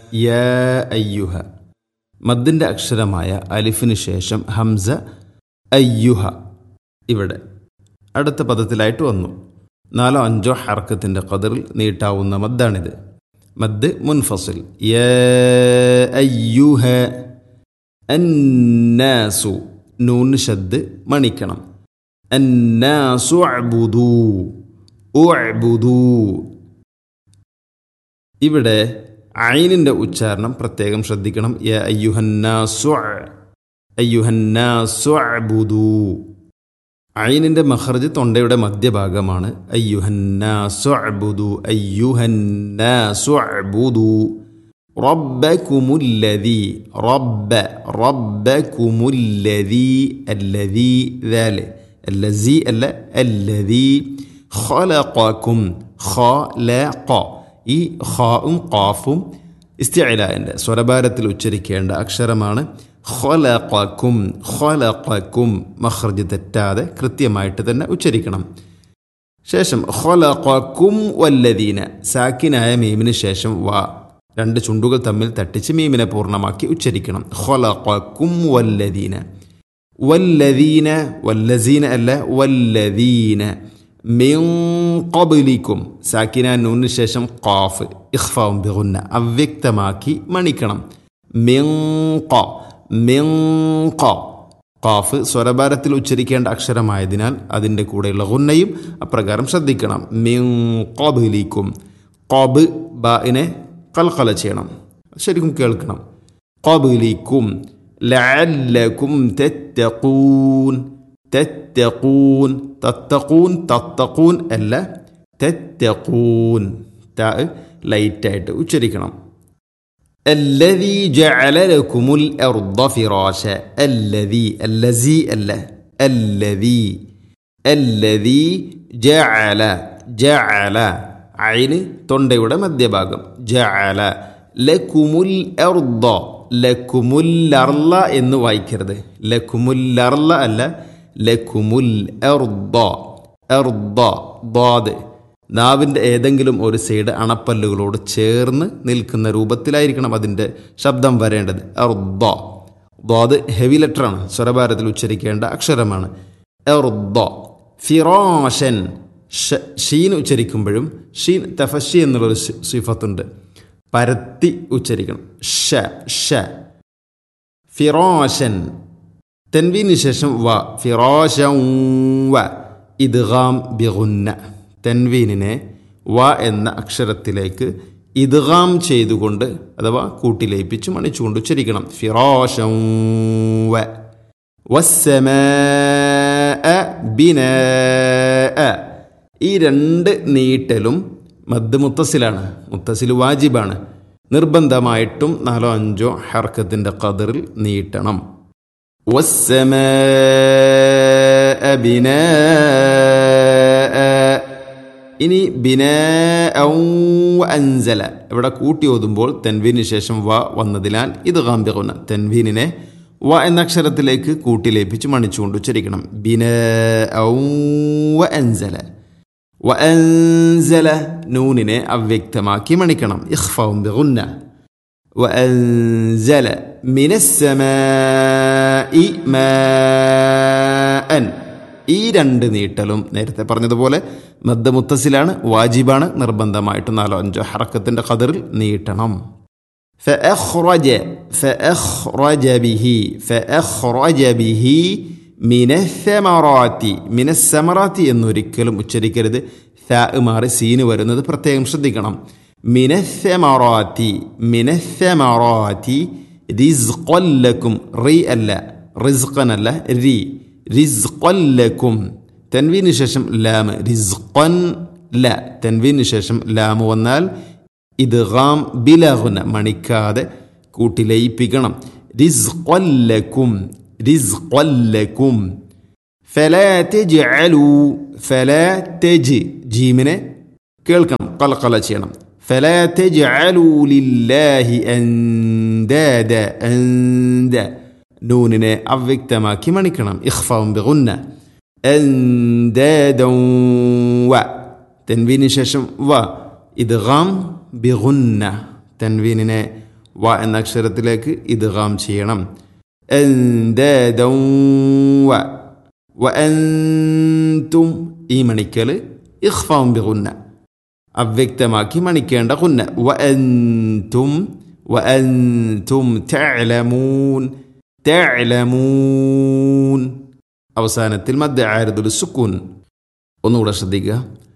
യ അയ്യുഹ മദ്ദിൻ്റെ അക്ഷരമായ അലിഫിന് ശേഷം ഹംസ അയ്യുഹ ഇവിടെ അടുത്ത പദത്തിലായിട്ട് വന്നു നാലോ അഞ്ചോ ഹർക്കത്തിൻ്റെ കതിറിൽ നീട്ടാവുന്ന മദ്ദാണിത് മദ് മുൻഫസിൽ യ അയ്യുഹ അന്നാസു നൂന് ഷദ് മണിക്കണം അന്നാസു അബുദൂ ഉഅ്ബുദൂ ഇവിടെ ഐനിൻ്റെ ഉച്ചാരണം പ്രത്യേകം ശ്രദ്ധിക്കണം യ അയ്യുഹന്നാസു അയ്യുഹന്നാസു അബുദൂ ഐനിൻ്റെ മഹർജ് തൊണ്ടയുടെ മധ്യഭാഗമാണ് അയ്യുഹന്നാസു അബുദു അയ്യുഹന്നാസു അബുദു ربكم الذي رب ربكم الذي الذي ذلك الذي ألا الذي خلقكم خلق ഈ ഖാവും ഖാഫും ഇസ്തിഅലാൻ്റെ സ്വരഭാരത്തിൽ ഉച്ചരിക്കേണ്ട അക്ഷരമാണ് ഖലഖക്കും ഖലഖക്കും മഖ്റജ് തെറ്റാതെ കൃത്യമായിട്ട് തന്നെ ഉച്ചരിക്കണം ശേഷം ഖലഖക്കും വല്ലദീന സാക്കിനായ മീമിന് ശേഷം വാ രണ്ട് ചുണ്ടുകൾ തമ്മിൽ തട്ടിച്ച് മീമിനെ പൂർണ്ണമാക്കി ഉച്ചരിക്കണം ഖലഖക്കും വല്ലദീന വല്ലദീന വല്ലസീന അല്ല വല്ലദീന മിൻ ഖബ്ലിക്കും സാക്കിന നൂന് ശേഷം ഖാഫ് ഇഖ്ഫാവും ബിഗുന്ന അവ്യക്തമാക്കി മണിക്കണം മിൻ ഖ മിൻ ഖ ഖാഫ് സ്വരഭാരത്തിൽ ഉച്ചരിക്കേണ്ട അക്ഷരമായതിനാൽ അതിൻ്റെ കൂടെയുള്ള ഗുന്നയും അപ്രകാരം ശ്രദ്ധിക്കണം മിൻ ഖബ്ലിക്കും ഖബ് ബാഇനെ കൽക്കല ചെയ്യണം ശരിക്കും കേൾക്കണം ഖബ്ലിക്കും ലഅല്ലക്കും തത്തഖൂൻ തത്തഖൂൻ തത്തഖൂൻ തത്തഖൂൻ അല്ല തത്തഖൂൻ ത ലൈറ്റായിട്ട് ഉച്ചരിക്കണം الذي جعل لكم الأرض فراشا الذي الذي ألا الذي الذي جعل جعل عين തൊണ്ടയുടെ മധ്യഭാഗം ജഅല ലക്കുമുൽ അർദ ലക്കുമുൽ അർല എന്ന് വായിക്കരുത് ലക്കുമുൽ അർല അല്ല ലക്കുമുൽ അർദ അർദ ദാദ് നാവിൻ്റെ ഏതെങ്കിലും ഒരു സൈഡ് അണപ്പല്ലുകളോട് ചേർന്ന് നിൽക്കുന്ന രൂപത്തിലായിരിക്കണം അതിൻ്റെ ശബ്ദം വരേണ്ടത് അർദ ദാദ് ഹെവി ലെറ്ററാണ് സ്വരഭാരത്തിൽ ഉച്ചരിക്കേണ്ട അക്ഷരമാണ് എർദ ഫിറോഷൻ ഷീൻ ഉച്ചരിക്കുമ്പോഴും ഷീൻ തഫഷി എന്നുള്ളൊരു സിഫത്തുണ്ട് പരത്തി ഉച്ചരിക്കണം ഷ ഷ ഫിറോഷൻ തെൻവീന് ശേഷം വ ഫിറോഷ വ ഇദ്ഗാം ബിഗുന്ന തെൻവീനിനെ വ എന്ന അക്ഷരത്തിലേക്ക് ഇദ്ഗാം ചെയ്തുകൊണ്ട് അഥവാ കൂട്ടിലയിപ്പിച്ച് മണിച്ചുകൊണ്ട് ഉച്ചരിക്കണം ഫിറോഷം വ വസ്സമ ബിന ഈ രണ്ട് നീട്ടലും മദ് മുത്തസിലാണ് മുത്തസിൽ വാജിബാണ് നിർബന്ധമായിട്ടും നാലോ അഞ്ചോ ഹർക്കത്തിൻ്റെ കതിറിൽ നീട്ടണം വസ്സമ ബിന ഇനി ബിന അൻസല ഇവിടെ കൂട്ടി ഓതുമ്പോൾ തെൻവീന് ശേഷം വ വന്നതിനാൽ ഇത് ഗാംബികുന്ന തെൻവീനിനെ വ എന്ന അക്ഷരത്തിലേക്ക് കൂട്ടിലേപ്പിച്ച് മണിച്ചുകൊണ്ട് ഉച്ചരിക്കണം ബിന അൻസല വ അൻസല നൂനിനെ അവ്യക്തമാക്കി മണിക്കണം ഇഖ്ഫാവും ബിഗുന്ന وأنزل من السماء ماء ഈ രണ്ട് നീട്ടലും നേരത്തെ പറഞ്ഞതുപോലെ മദ്ദ മുത്തസിലാണ് വാജിബാണ് നിർബന്ധമായിട്ട് നാലോ അഞ്ചോ ഹറക്കത്തിൻ്റെ കതിറിൽ നീട്ടണം فأخرج فأخرج به فأخرج به من الثمرات من الثمرات എന്നൊരിക്കലും ഉച്ചരിക്കരുത് ഥ മാറി സീന് വരുന്നത് പ്രത്യേകം ശ്രദ്ധിക്കണം من الثمرات من الثمرات رزقا لكم ري അല്ല റിസ്ഖൻ അല്ല രി റിസ്ഖല്ലക്കും തൻവീന് ശേഷം ലാം റിസ്ഖൻ ല തൻവീന് ശേഷം ലാം വന്നാൽ ഇത് ഗാം ബിലഹുന മണിക്കാതെ കൂട്ടിലയിപ്പിക്കണം റിസ്ഖല്ലക്കും റിസ്ഖല്ലക്കും ഫലാ തജ്അലു ഫലാ തജ് ജീമിനെ കേൾക്കണം കലക്കല ചെയ്യണം فلا تجعلوا لله أندادا أندا നൂനിനെ അവ്യക്തമാക്കി മണിക്കണം ഇഖ്ഫാവും ബിഗുന്ന അൻദാദൻ വ തെൻവീന് ശേഷം വ ഇദ്ഗാം ബിഗുന്ന തെൻവീനിനെ വ എന്ന അക്ഷരത്തിലേക്ക് ഇദ്ഗാം ചെയ്യണം എന്തേദൗ വ വ അൻതും ഈ മണിക്കൽ ഇഖ്ഫാം ബിഗുന്ന അവ്യക്തമാക്കി മണിക്കേണ്ട കുന്ന വ അൻതും വ അൻതും തഅലമൂൻ തഅലമൂൻ അവസാനത്തിൽ മദ്യ ആയതുൽ സുക്കൂൻ ഒന്നുകൂടെ ശ്രദ്ധിക്കുക